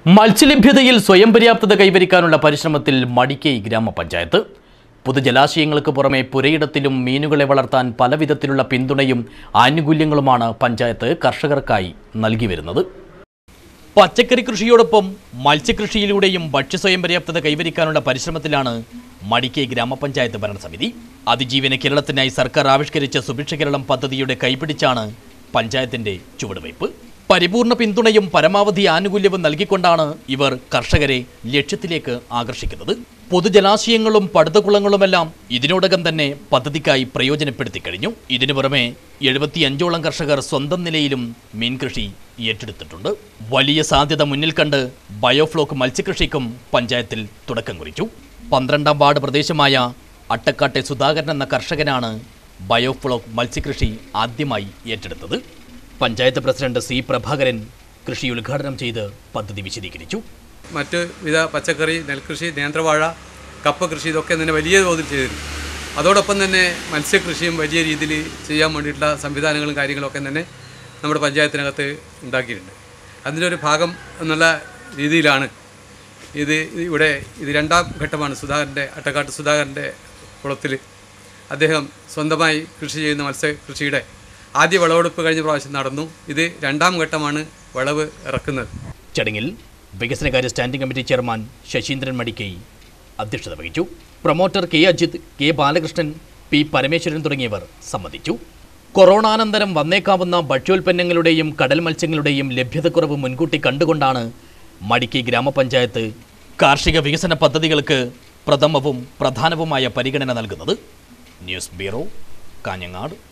മത്സ്യലഭ്യതയിൽ സ്വയം പര്യാപ്തത കൈവരിക്കാനുള്ള പരിശ്രമത്തിൽ മടിക്കൈ ഗ്രാമപഞ്ചായത്ത് പൊതുജലാശയങ്ങൾക്ക് പുറമെ പുരയിടത്തിലും മീനുകളെ വളർത്താൻ പല വിധത്തിലുള്ള പിന്തുണയും ആനുകൂല്യങ്ങളുമാണ് പഞ്ചായത്ത് കർഷകർക്കായി നൽകി വരുന്നത് പച്ചക്കറി കൃഷിയോടൊപ്പം മത്സ്യകൃഷിയിലൂടെയും ഭക്ഷ്യസ്വയം പര്യാപ്തത കൈവരിക്കാനുള്ള പരിശ്രമത്തിലാണ് മടിക്കൈ ഗ്രാമപഞ്ചായത്ത് ഭരണസമിതി അതിജീവന കേരളത്തിനായി സർക്കാർ ആവിഷ്കരിച്ച സുഭിക്ഷ കേരളം പദ്ധതിയുടെ കൈപിടിച്ചാണ് പഞ്ചായത്തിന്റെ ചുവടുവയ്പ് പരിപൂർണ പിന്തുണയും പരമാവധി ആനുകൂല്യവും നൽകിക്കൊണ്ടാണ് ഇവർ കർഷകരെ ലക്ഷ്യത്തിലേക്ക് ആകർഷിക്കുന്നത് പൊതുജലാശയങ്ങളും പടുതക്കുളങ്ങളുമെല്ലാം ഇതിനോടകം തന്നെ പദ്ധതിക്കായി പ്രയോജനപ്പെടുത്തി കഴിഞ്ഞു ഇതിനു പുറമെ എഴുപത്തിയഞ്ചോളം കർഷകർ സ്വന്തം നിലയിലും മീൻകൃഷി ഏറ്റെടുത്തിട്ടുണ്ട് വലിയ സാധ്യത മുന്നിൽ കണ്ട് ബയോഫ്ലോക്ക് മത്സ്യകൃഷിക്കും പഞ്ചായത്തിൽ തുടക്കം കുറിച്ചു പന്ത്രണ്ടാം വാർഡ് പ്രദേശമായ അട്ടക്കാട്ടെ സുധാകരൻ എന്ന കർഷകനാണ് ബയോഫ്ലോക്ക് മത്സ്യകൃഷി ആദ്യമായി ഏറ്റെടുത്തത് പഞ്ചായത്ത് പ്രസിഡന്റ് സി പ്രഭാകരൻ കൃഷി ഉദ്ഘാടനം ചെയ്ത് പദ്ധതി വിശദീകരിച്ചു മറ്റ് വിധ പച്ചക്കറി നെൽകൃഷി നേന്ത്രവാഴ കപ്പ കൃഷി ഇതൊക്കെ തന്നെ വലിയ തോതിൽ ചെയ്തിരുന്നു അതോടൊപ്പം തന്നെ മത്സ്യകൃഷിയും വലിയ രീതിയിൽ ചെയ്യാൻ വേണ്ടിയിട്ടുള്ള സംവിധാനങ്ങളും കാര്യങ്ങളൊക്കെ തന്നെ നമ്മുടെ പഞ്ചായത്തിനകത്ത് ഉണ്ടാക്കിയിട്ടുണ്ട് അതിൻ്റെ ഒരു ഭാഗം എന്നുള്ള രീതിയിലാണ് ഇത് ഇവിടെ ഇത് രണ്ടാം ഘട്ടമാണ് സുധാകരൻ്റെ അട്ടക്കാട്ട് സുധാകരൻ്റെ കുളത്തിൽ അദ്ദേഹം സ്വന്തമായി കൃഷി ചെയ്യുന്ന മത്സ്യകൃഷിയുടെ ആദ്യ വിളവെടുപ്പ് കഴിഞ്ഞ പ്രാവശ്യം നടന്നു ഇത് രണ്ടാം ഘട്ടമാണ് വിളവ് ഇറക്കുന്നത് ചടങ്ങിൽ വികസനകാര്യ standing committee chairman Sasheendran Madikai അധ്യക്ഷത വഹിച്ചു promoter K Ajith K Balakrishnan P Parameswaran തുടങ്ങിയവർ സംബന്ധിച്ചു കൊറോണാനന്തരം വന്നേക്കാവുന്ന ഭക്ഷ്യോൽപ്പന്നങ്ങളുടെയും കടൽ മത്സ്യങ്ങളുടെയും ലഭ്യതക്കുറവ് മുൻകൂട്ടി കണ്ടുകൊണ്ടാണ് മടിക്കൈ ഗ്രാമപഞ്ചായത്ത് കാർഷിക വികസന പദ്ധതികൾക്ക് പ്രഥമവും പ്രധാനവുമായ പരിഗണന നൽകുന്നത് ന്യൂസ് ബ്യൂറോ കാഞ്ഞങ്ങാട്